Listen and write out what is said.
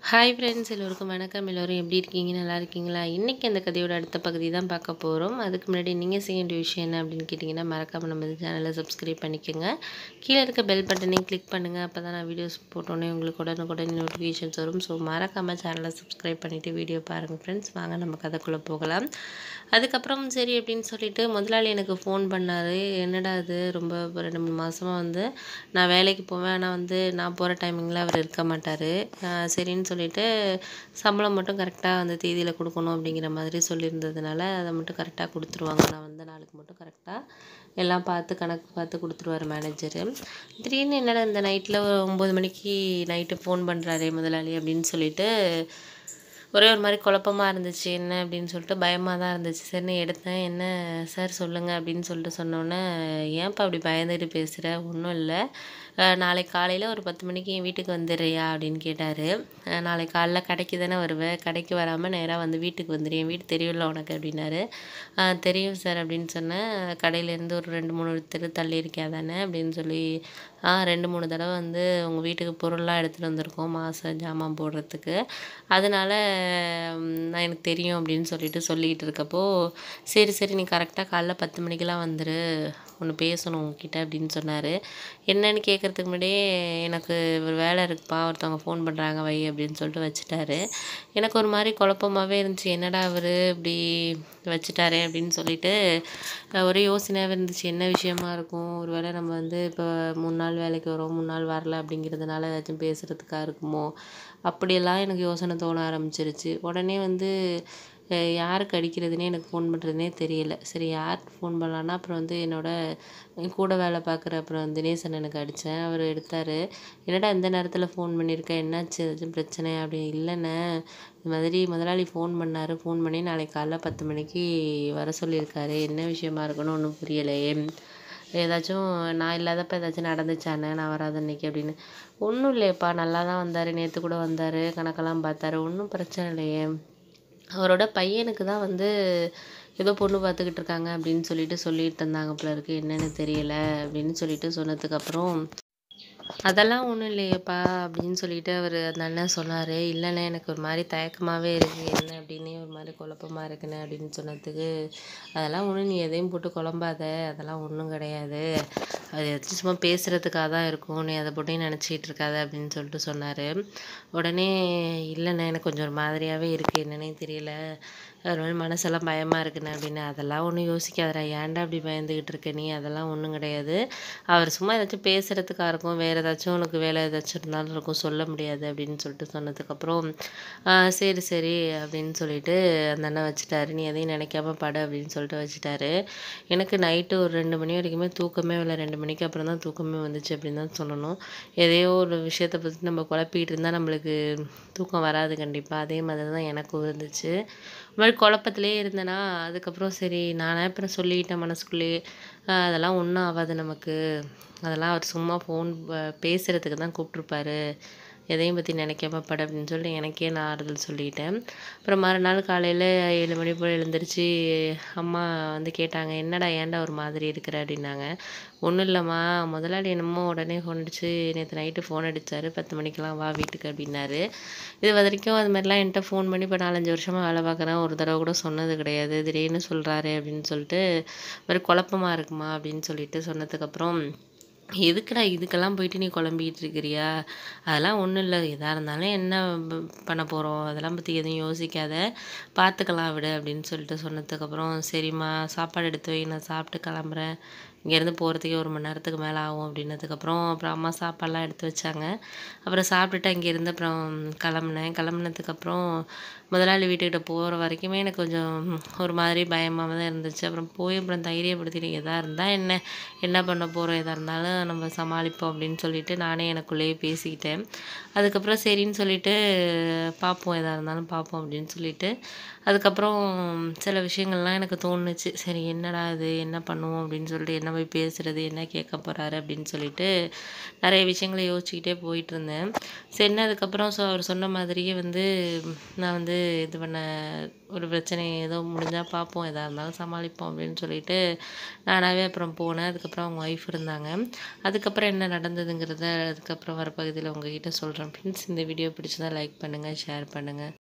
hi friends எல்லோருக்கும் வணக்கம் எல்லோரும் எப்படி இருக்கீங்க நல்லா இருக்கீங்களா இன்றைக்கி அந்த கதையோட அடுத்த பகுதி தான் பார்க்க போகிறோம் அதுக்கு முன்னாடி நீங்கள் செய்ய வேண்டிய விஷயம் என்ன அப்படின்னு கேட்டிங்கன்னா மறக்காமல் நம்ம சேனலை சப்ஸ்கிரைப் பண்ணிக்கோங்க கீழே இருக்க பெல் பட்டனையும் கிளிக் பண்ணுங்கள் அப்போ தான் நான் வீடியோஸ் போட்டோன்னே உங்களுக்கு உடனுக்குடன் நோட்டிஃபிகேஷன்ஸ் வரும் ஸோ மறக்காமல் சேனலை சப்ஸ்கிரைப் பண்ணிவிட்டு வீடியோ பாருங்கள் ஃப்ரெண்ட்ஸ் வாங்க நம்ம கதைக்குள்ளே போகலாம் அதுக்கப்புறம் சரி அப்படின்னு சொல்லிட்டு முதலாளி எனக்கு ஃபோன் பண்ணார் என்னடா இது ரொம்ப ஒரு ரெண்டு மூணு மாதமாக வந்து நான் வேலைக்கு போவேன் ஆனால் வந்து நான் போகிற டைமிங்கில் அவர் இருக்க மாட்டார் சரின்னு சொல்லிட்டு சம்பளம் மட்டும் கரெக்டாக அந்த தேதியில் கொடுக்கணும் அப்படிங்கிற மாதிரி சொல்லியிருந்ததுனால அதை மட்டும் கரெக்டாக கொடுத்துருவாங்க நான் வந்த நாளுக்கு மட்டும் கரெக்டாக எல்லாம் பார்த்து கணக்கு பார்த்து கொடுத்துருவார் மேனேஜரு திடீர்னு என்னடா இந்த நைட்டில் ஒரு ஒம்பது மணிக்கு நைட்டு ஃபோன் பண்ணுறாரே முதலாளி அப்படின்னு சொல்லிட்டு ஒரே ஒரு மாதிரி குழப்பமாக இருந்துச்சு என்ன அப்படின்னு சொல்லிட்டு பயமாக தான் இருந்துச்சு சரின்னு எடுத்தேன் என்ன சார் சொல்லுங்கள் அப்படின்னு சொல்லிட்டு சொன்னோன்னே ஏன்ப்பா அப்படி பயந்துட்டு பேசுகிற ஒன்றும் இல்லை நாளைக்கு காலையில் ஒரு பத்து மணிக்கு என் வீட்டுக்கு வந்துடுறியா அப்படின்னு கேட்டார் நாளைக்கு காலைல கடைக்கு தானே வருவேன் கடைக்கு வராமல் நேராக வந்து வீட்டுக்கு வந்துடு என் வீடு தெரியும்ல உனக்கு அப்படின்னாரு தெரியும் சார் அப்படின்னு சொன்னேன் கடையிலேருந்து ஒரு ரெண்டு மூணு தெரு தள்ளி இருக்கியா தானே அப்படின்னு சொல்லி ஆ ரெண்டு மூணு தடவை வந்து உங்கள் வீட்டுக்கு பொருள்லாம் எடுத்துகிட்டு வந்திருக்கோம் மாதம் ஜாமான் போடுறதுக்கு அதனால் நான் எனக்கு தெரியும் அப்படின்னு சொல்லிட்டு சொல்லிக்கிட்டு இருக்கப்போ சரி சரி நீ கரெக்டாக காலைல பத்து மணிக்கெலாம் வந்துரு ஒன்று பேசணும் உங்ககிட்ட அப்படின்னு சொன்னார் என்னன்னு கேட்குறதுக்கு முன்னாடியே எனக்கு ஒரு வேலை இருக்குப்பா ஒருத்தவங்க ஃபோன் பண்ணுறாங்க வை அப்படின்னு சொல்லிட்டு வச்சுட்டாரு எனக்கு ஒரு மாதிரி குழப்பமாகவே இருந்துச்சு என்னடா அவர் இப்படி வச்சுட்டாரே அப்படின்னு சொல்லிட்டு ஒரே யோசனையாகவே இருந்துச்சு என்ன விஷயமா இருக்கும் ஒரு வேளை நம்ம வந்து இப்போ மூணு நாள் வேலைக்கு வரோம் மூணு நாள் வரல அப்படிங்கிறதுனால ஏதாச்சும் பேசுகிறதுக்காக இருக்குமோ அப்படியெல்லாம் எனக்கு யோசனை தோண ஆரம்பிச்சிருச்சு உடனே வந்து யாருக்கு அடிக்கிறதுனே எனக்கு ஃபோன் பண்ணுறதுனே தெரியல சரி யாருக்கு ஃபோன் பண்ணலான்னா அப்புறம் வந்து என்னோடய கூட வேலை பார்க்குற அப்புறம் தினேசன் எனக்கு அடித்தேன் அவர் எடுத்தார் என்னடா இந்த நேரத்தில் ஃபோன் பண்ணியிருக்க என்னாச்சு ஏதாச்சும் பிரச்சனை அப்படி இல்லைண்ணே இந்த மாதிரி முதலாளி ஃபோன் பண்ணார் ஃபோன் பண்ணி நாளைக்கு காலைல பத்து மணிக்கு வர சொல்லியிருக்காரு என்ன விஷயமா இருக்குன்னு ஒன்றும் புரியலையே ஏதாச்சும் நான் இல்லாதப்ப ஏதாச்சும் நடந்துச்சானே நான் வராத அன்னைக்கு அப்படின்னு ஒன்றும் இல்லையப்பா நல்லா தான் வந்தார் நேற்று கூட வந்தார் கணக்கெல்லாம் பார்த்தாரு ஒன்றும் பிரச்சனை இல்லையே அவரோட பையனுக்கு தான் வந்து ஏதோ பொண்ணு பார்த்துக்கிட்டு இருக்காங்க அப்படின்னு சொல்லிட்டு சொல்லிட்டு இருந்தாங்க போல இருக்கு என்னன்னு தெரியல அப்படின்னு சொல்லிட்டு சொன்னதுக்கப்புறம் அதெல்லாம் ஒன்றும் இல்லையேப்பா அப்படின்னு சொல்லிட்டு அவர் அந்த அண்ணன் சொன்னார் இல்லைண்ணே எனக்கு ஒரு மாதிரி தயக்கமாகவே இருக்குது என்ன அப்படின்னு ஒரு மாதிரி குழப்பமாக இருக்குண்ணே அப்படின்னு சொன்னதுக்கு அதெல்லாம் ஒன்றும் நீ எதையும் போட்டு குழம்பாத அதெல்லாம் ஒன்றும் கிடையாது அது ஏதாச்சும் சும்மா பேசுகிறதுக்காக தான் இருக்கும் நீ அதை போட்டு நினச்சிட்டு இருக்காத அப்படின்னு சொல்லிட்டு சொன்னார் உடனே இல்லைண்ணே எனக்கு கொஞ்சம் ஒரு மாதிரியாகவே இருக்குது என்னன்னே தெரியல ஒரு மாதிரி மனசெல்லாம் பயமாக இருக்குண்ணே அப்படின்னு அதெல்லாம் ஒன்றும் யோசிக்காதடா ஏன்டா அப்படி பயந்துக்கிட்டு இருக்க நீ அதெல்லாம் ஒன்றும் கிடையாது அவர் சும்மா ஏதாச்சும் பேசுகிறதுக்காக இருக்கும் வேறு ஏதாச்சும் உனக்கு வேலை ஏதாச்சும் இருந்தாலும் இருக்கும் சொல்ல முடியாது அப்படின்னு சொல்லிட்டு சொன்னதுக்கப்புறம் சரி சரி அப்படின்னு சொல்லிட்டு அந்த அண்ணன் வச்சுட்டாரு நீ எதையும் நினைக்காம படு அப்படின்னு சொல்லிட்டு வச்சுட்டாரு எனக்கு நைட்டு ஒரு ரெண்டு மணி வரைக்குமே தூக்கமே இல்லை ரெண்டு மணிக்கு அப்புறம் தான் தூக்கமே வந்துச்சு அப்படின்னு தான் சொல்லணும் எதையோ ஒரு விஷயத்தை பற்றி நம்ம குழப்பிட்டு இருந்தால் நம்மளுக்கு தூக்கம் வராது கண்டிப்பாக அதே மாதிரி தான் எனக்கும் இருந்துச்சு ஒரு மாதிரி குழப்பத்திலே இருந்தேனா அதுக்கப்புறம் சரி நானே அப்புறம் சொல்லிக்கிட்டேன் மனசுக்குள்ளேயே அதெல்லாம் ஒன்றும் ஆகாது நமக்கு அதெல்லாம் அவர் சும்மா ஃபோன் பேசுகிறதுக்கு தான் கூப்பிட்ருப்பாரு எதையும் பற்றி நினைக்காம பட அப்படின்னு சொல்லிட்டு எனக்கே நான் ஆறுதல் சொல்லிட்டேன் அப்புறம் மறுநாள் காலையில் ஏழு மணி போல் எழுந்திரிச்சு அம்மா வந்து கேட்டாங்க என்னடா ஏன்டா ஒரு மாதிரி இருக்கிற அப்படின்னாங்க ஒன்றும் இல்லைம்மா முதலாளி என்னமோ உடனே ஃபோன் அடிச்சு நேற்று நைட்டு ஃபோன் அடித்தார் பத்து மணிக்கெலாம் வா வீட்டுக்கு அப்படின்னாரு இது வரைக்கும் அது மாதிரிலாம் என்கிட்ட ஃபோன் பண்ணி இப்போ நாலஞ்சு வருஷமாக வேலை பார்க்குறேன் ஒரு தடவை கூட சொன்னது கிடையாது திடீர்னு சொல்கிறாரு அப்படின்னு சொல்லிட்டு மாதிரி குழப்பமாக இருக்குமா அப்படின்னு சொல்லிட்டு சொன்னதுக்கப்புறம் எதுக்குடா இதுக்கெல்லாம் போயிட்டு நீ குழம்பிக்கிட்டு இருக்கிறியா அதெல்லாம் ஒன்றும் இல்லை எதாக இருந்தாலும் என்ன பண்ண போகிறோம் அதெல்லாம் பற்றி எதுவும் யோசிக்காத பார்த்துக்கலாம் விடு அப்படின்னு சொல்லிட்டு சொன்னதுக்கப்புறம் சரிம்மா சாப்பாடு எடுத்து வை நான் சாப்பிட்டு கிளம்புறேன் இங்கேருந்து போகிறதுக்கே ஒரு மணி நேரத்துக்கு மேலே ஆகும் அப்படின்னதுக்கப்புறம் அப்புறம் அம்மா சாப்பாடெலாம் எடுத்து வச்சாங்க அப்புறம் சாப்பிட்டுட்டு அங்கேருந்து அப்புறம் கிளம்புனேன் கிளம்புனதுக்கப்புறம் முதலாளி வீட்டுக்கிட்ட போகிற வரைக்குமே எனக்கு கொஞ்சம் ஒரு மாதிரி பயமாக தான் இருந்துச்சு அப்புறம் போய் அப்புறம் தைரியப்படுத்திட்டு எதாக இருந்தால் என்ன என்ன பண்ண போகிறோம் எதாக இருந்தாலும் நம்ம சமாளிப்போம் அப்படின்னு சொல்லிட்டு நானே எனக்குள்ளேயே பேசிக்கிட்டேன் அதுக்கப்புறம் சரின்னு சொல்லிட்டு பார்ப்போம் எதாக இருந்தாலும் பார்ப்போம் அப்படின்னு சொல்லிட்டு அதுக்கப்புறம் சில விஷயங்கள்லாம் எனக்கு தோணுச்சு சரி என்னடா இது என்ன பண்ணுவோம் அப்படின்னு சொல்லிட்டு என்ன நான் போய் பேசுகிறது என்ன கேட்க போகிறாரு அப்படின்னு சொல்லிட்டு நிறைய விஷயங்களை யோசிச்சுக்கிட்டே போயிட்டு இருந்தேன் சரி அதுக்கப்புறம் ஸோ அவர் சொன்ன மாதிரியே வந்து நான் வந்து இது பண்ண ஒரு பிரச்சனை ஏதோ முடிஞ்சால் பார்ப்போம் எதாக இருந்தாலும் சமாளிப்போம் அப்படின்னு சொல்லிட்டு நானாகவே அப்புறம் போனேன் அதுக்கப்புறம் அவங்க ஒய்ஃப் இருந்தாங்க அதுக்கப்புறம் என்ன நடந்ததுங்கிறத அதுக்கப்புறம் வர பகுதியில் உங்ககிட்ட சொல்கிறேன் ஃப்ரெண்ட்ஸ் இந்த வீடியோ பிடிச்சதா லைக் பண்ணுங்கள் ஷேர் பண்ணுங்கள்